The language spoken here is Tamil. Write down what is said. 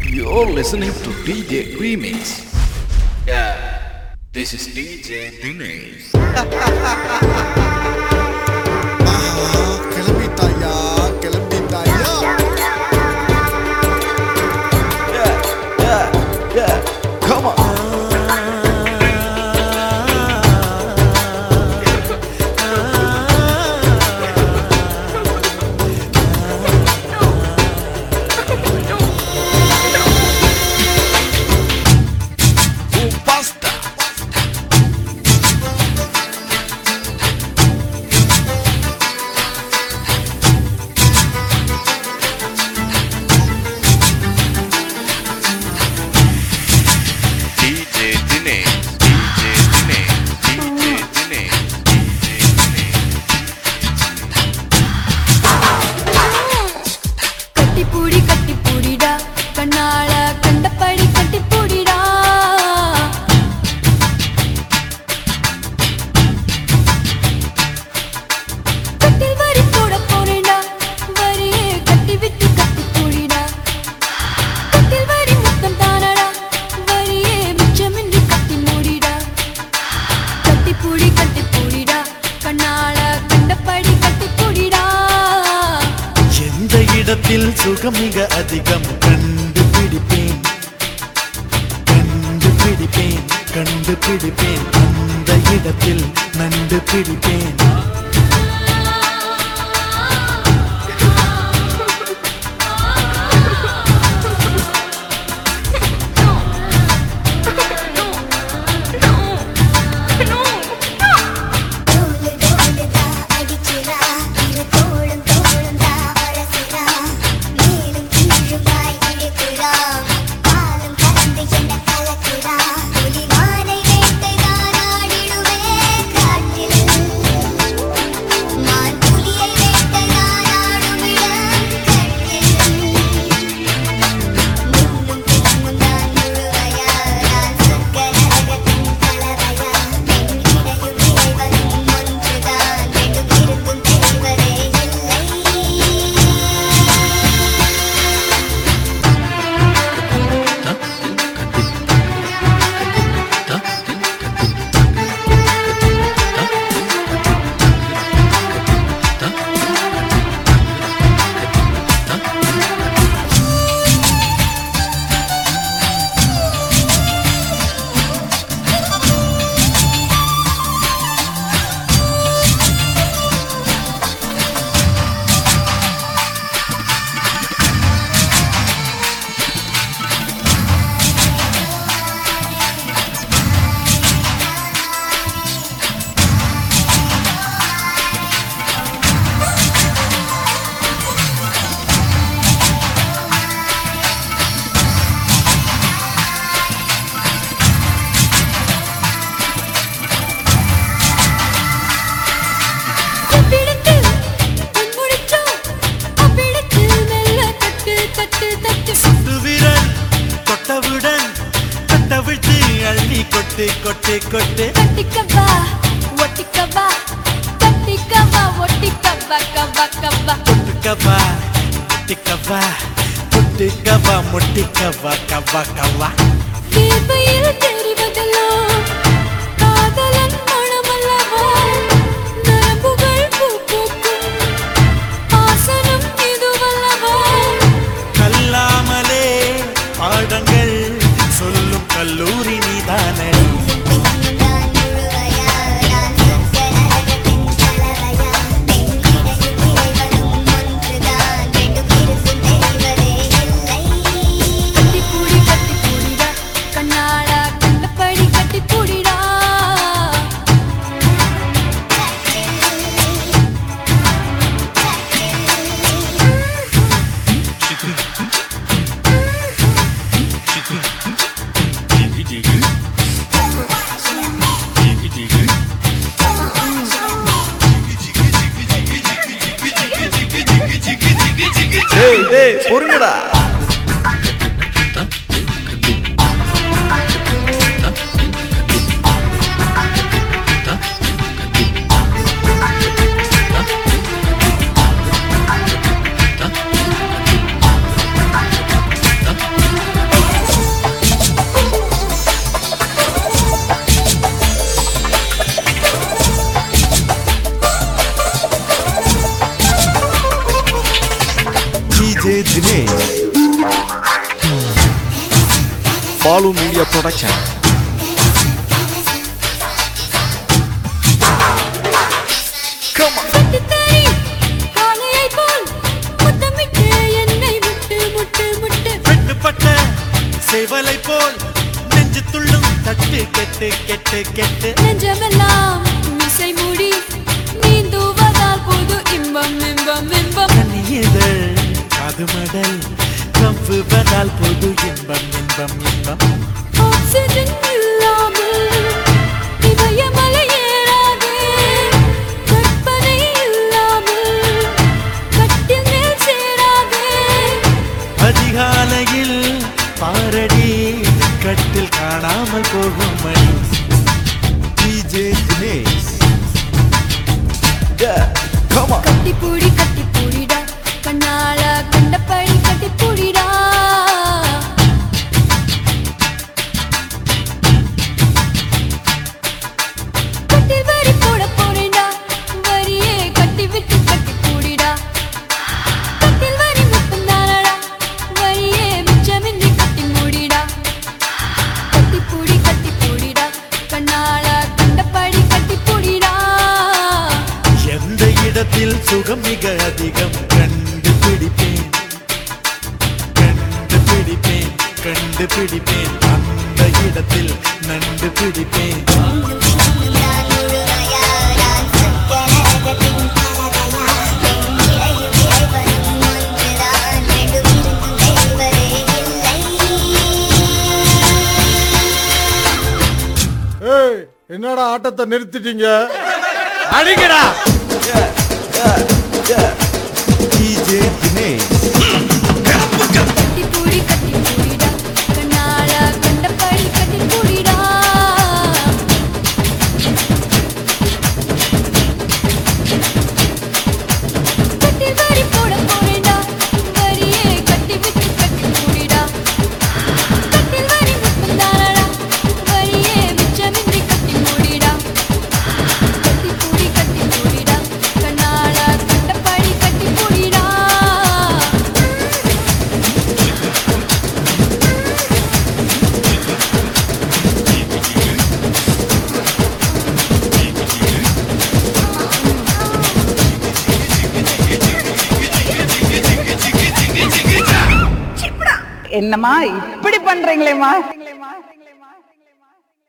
You're listening to DJ Remix. Yeah, this is DJ Dinesh. கிளம்பிட்டாயா கிளம்பிட்டாயா Yeah, yeah, yeah. Come on. Basta. DJ Dinesh, DJ Dinesh, DJ Dinesh, DJ Dinesh. கட்டி பூடி கட்டி பூடிடா கண்ணால கண்டபடி கட்டி பூடிடா கட்டில் வரி போட போறேன்டா வரியே கட்டி விட்டு கட்டி பூடிடா கட்டில் வரி முத்தம் தானடா வரியே மிச்சமின்றி கட்டி மூடிடா கட்டி பூடி கட்டி பூடிடா கண்ணால கண்டபடி கட்டி பூடிடா எந்த இடத்தில் சுகம் மிக அதிகம் கண்டுபிடிப்பேன் கண்டுபிடிப்பேன் கண்டுபிடிப்பேன் அந்த இடத்தில் நண்டு பிடிப்பேன் தோளு தோளுதா அடிக்கிறா இரு தோளும் தோளுந்தா அரசுறா மேலும் கீழுமாய் இழுக்கிறா பாலும் கலந்து என்ன கலக்குறா புலிமானை வேட்டைதான் ஆடிடுவேன் காட்டில் மான் புலியை வேட்டைதான் ஆடுமிடம் கட்டில் முன்னும் பின்னும் நான் முழுவையா நான் சொர்க்க நரகத்தின் கலவையா பெண்ணிடையும் இறைவனும் ஒன்றுதான் ரெண்டும் இருந்தும் தெரிவதே இல்லை பிடித்து முடிச்சோ பிடித்து மெல்ல தட்டு தட்டு தட்டு சுட்டு விரல் தொட்டவுடன் தொட்டவிழ்த்து அள்ளி கொட்டு கொட்டு கொட்டு கட்டிக்கவா ஒட்டிக்கவா கட்டிக்கவா ஒட்டிக்கவா கவா கவா தொட்டுக்கவா முட்டிக்கவா தொட்டுக்கவா முட்டிக்கவா கவா கவா தேவையில் தெரிவதெல்லாம் காதலன் மனமல்லவா நரம்புகள் பூ பூக்கும் ஆசனம் இதுவல்லவா கல்லாமலே பாடங்கள் சொல்லும் கல்லூரி நீதானே நான் முழுவையா நான் சொர்க்க நரகத்தின் கலவையா பெண்ணிடையும் இறைவனும் ஒன்றுதான் ரெண்டும் இருந்தும் தெரிவதே இல்லை கட்டி பூடி கட்டி பூடிடா கண்ணாடா கண்டபடி கட்டி பூடிடா டேய் டேய் பொறுங்கடா Dinesh. Follow Media Production. Come on. கட்டுத்தறி காளையைப் போல் முத்தமிட்டு என்னை முட்டு முட்டு முட்டு வெட்டுப்பட்ட சேவலை போல் நெஞ்சு துள்ளும் தட்டு கெட்டு கெட்டு கெட்டு நெஞ்சமெல்லாம் மிசை மூடி நீந்துவதால் போது இன்பம் இன்பம் இன்பம் கனியதழ் காதுமடல் கவ்வுவதால் பொது இன்பம் இன்பம் இன்பம் ஆக்சிஜன் இல்லாமல் இதயமலை ஏறாது கற்பனை இல்லாமல் கட்டில் மேல் சேராது அதிகாலையில் பாரடி கட்டில் காணாமல் போகும் மணி DJ Dinesh. Yeah. Come on. கட்டிப்பூடி கட்டிப்பூடிடா கண்ணால கண்டபடி கட்டிப்பூடிடா கட்டில் வரி போட போறேன்டா வரியே கட்டி விட்டு கட்டிப்பூடிடா கட்டில் வரி மட்டும் தானடா வரியே மிச்சமின்றி கட்டி மூடிடா கட்டிப்பூடி கட்டிப்பூடிடா கண்ணால கண்டபடி கட்டிப்பூடிடா எந்த இடத்தில் சுகம் மிக அதிகம் கண்டுபிடிப்பேன் கண்டுபிடிப்பேன் கண்டுபிடிப்பேன் அந்த இடத்தில் நண்டு பிடிப்பேன் நான் முழுமையா நான் சக்கரகத்தின் கலவையா பெண்ணிடையும் இறைவனும் ஒன்றுதான் ரெண்டும் இருந்தும் தெளிவதே இல்லை ஏய் என்னடா ஆட்டத்தை நிறுத்திட்டீங்க அடிங்கடா DJ Dinesh. கட்டிப்பூடி கட்டிப்பூடிடா கண்ணால கண்டபடி கட்டிப்பூடிடா கட்டில் வரி போட போறேன்டா வரியே கட்டி விட்டு கட்டிப்பூடிடா கட்டில் வரி மட்டும் தானடா வரியே மிச்சமின்றி கட்டி மூடிடா கட்டிப்பூடி கட்டிப்பூடிடா கண்ணால கண்டபடி கட்டிப்பூடிடா என்னம்மா இப்படி பண்றீங்களேம்மா